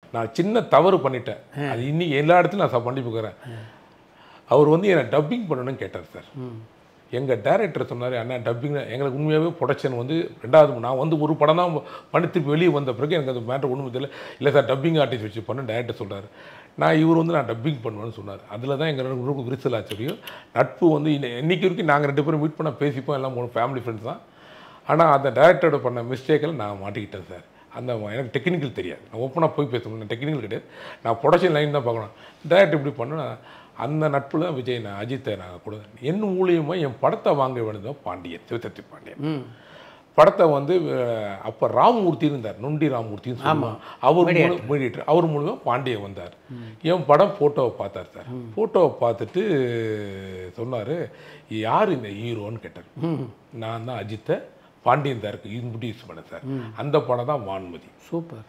நான் சின்ன தவறு பண்ணிட்டேன் அது இன்னைக்கு எல்லா இடத்துலையும் நான் பண்ணி போகிறேன் அவர் வந்து என்னை டப்பிங் பண்ணணும்னு கேட்டார் சார் எங்கள் டைரக்டர் சொன்னார் அண்ணா டப்பிங் எங்களுக்கு உண்மையாகவே ப்ரொடக்ஷன் வந்து ரெண்டாவது நான் வந்து ஒரு படம் தான் பண்ணி திருப்பி வெளியே வந்த பிறகு எனக்கு அந்த மேட்டர் ஒன்றும் தெரியல இல்லை சார் டப்பிங் ஆர்டிஸ்ட் வச்சு பண்ண டைரக்டர் சொல்றாரு நான் இவர் வந்து நான் டப்பிங் பண்ணுவேன்னு சொன்னார் அதில் தான் எங்கள் ரெண்டு விரிசல் ஆச்சரியம் நட்பு வந்து இன்ன- இன்னைக்கு வரைக்கும் நாங்கள் ரெண்டு பேரும் மீட் பண்ண பேசிப்போம் எல்லாம் மூணு ஃபேமிலி ஃப்ரெண்ட்ஸ் தான் ஆனால் அந்த டைரக்டரோட பண்ண மிஸ்டேக்கில் நான் மாட்டிக்கிட்டேன் சார் அந்த எனக்கு டெக்னிக்கல் தெரியாது நான் ஓப்பனாக போய் பேசணும் நான் டெக்னிக்கல் கிடையாது நான் ப்ரொடக்ஷன் லைன் தான் பார்க்கணும் டேரக்டர் இப்படி பண்ண அந்த நட்பு தான் விஜய் நான் அஜித்தை நான் கூட என் மூலியமாக என் படத்தை வாங்க வேண்டியது பாண்டியன் சிவசக்தி பாண்டியன் ம் படத்தை வந்து அஹ், அப்ப ராமமூர்த்தி இருந்தார் நொண்டி ராமமூர்த்தின்னு சொல்லுவாங்க அவர் மீடியேட்டர் அவர் மூலமா பாண்டியன் வந்தார் என் படம் ஃபோட்டோவை பார்த்தார் சார் ஃபோட்டோவை பார்த்துட்டு சொன்னார் யார் இந்த ஹீரோன்னு கேட்டார் நான் தான் அஜித்தை பாண்டியன் தான் இருக்கு இன்ட்ரடியூஸ் பண்ண சார் அந்த படம் தான் வான்மதி சூப்பர்